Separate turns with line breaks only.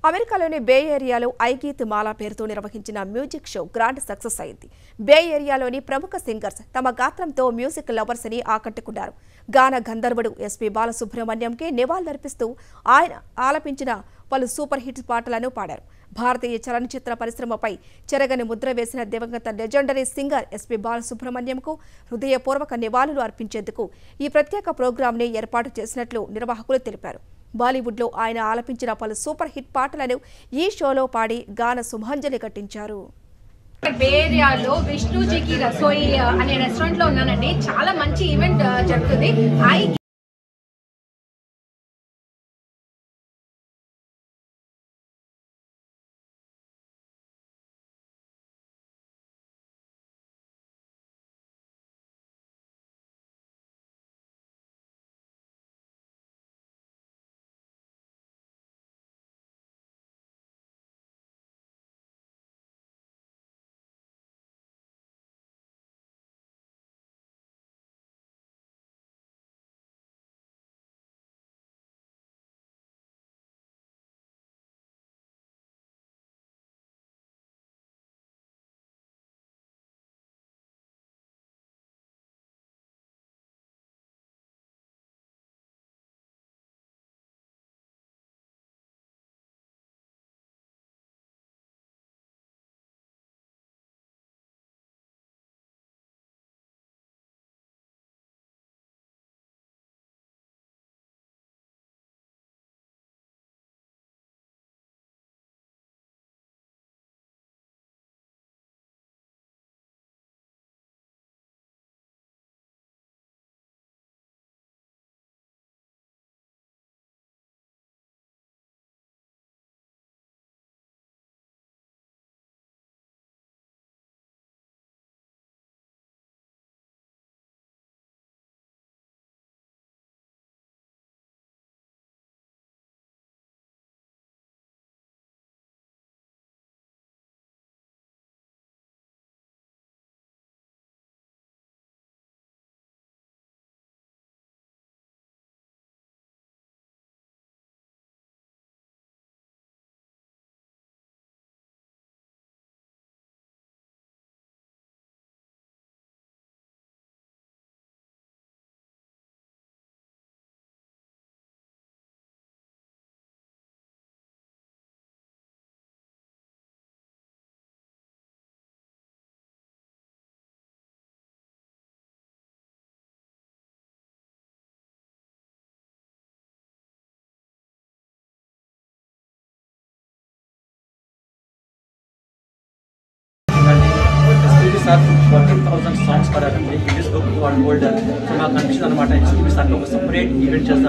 అమెరికాలోని బే ఏరియాలో ఐగీత్ మాలా పేరుతో నిర్వహించిన మ్యూజిక్ షో గ్రాండ్ సక్సెస్ అయింది బే ఏరియాలోని ప్రముఖ సింగర్స్ తమ గాత్రంతో మ్యూజిక్ లవర్స్ ని ఆకట్టుకున్నారు గాన గంధర్వుడు ఎస్పీ బాలసుబ్రహ్మణ్యంకి నివాళులర్పిస్తూ ఆయన ఆలపించిన పలు సూపర్ హిట్ పాటలను పాడారు భారతీయ చలనచిత్ర పరిశ్రమపై చెరగని ముద్ర వేసిన దివంగత లెజెండరీ సింగర్ ఎస్పీ బాలసుబ్రహ్మణ్యంకు హృదయపూర్వక నివాళులు అర్పించేందుకు ఈ ప్రత్యేక ప్రోగ్రాంని ఏర్పాటు చేసినట్లు నిర్వాహకులు తెలిపారు బాలీవుడ్లో ఆయన ఆలపించిన పలు సూపర్ హిట్ పాటలను ఈ షోలో పాడి గాన సుమాంజలి కట్టించారు
బే ఏరియాలో విష్ణుజీకి రసోయి అనే రెస్టారెంట్ లో ఉన్నానండి చాలా మంచి ఈవెంట్ జరుగుతుంది I
SPB sir fourteen thousand songs పాడారండి గిన్నెస్ బుక్ వాళ్ళు హోల్డర్ సో నాకు అనిపిస్తుంది అనమాట ఎస్పీబీ సార్ ఒక సపరేట్ ఈవెంట్ చేద్దాం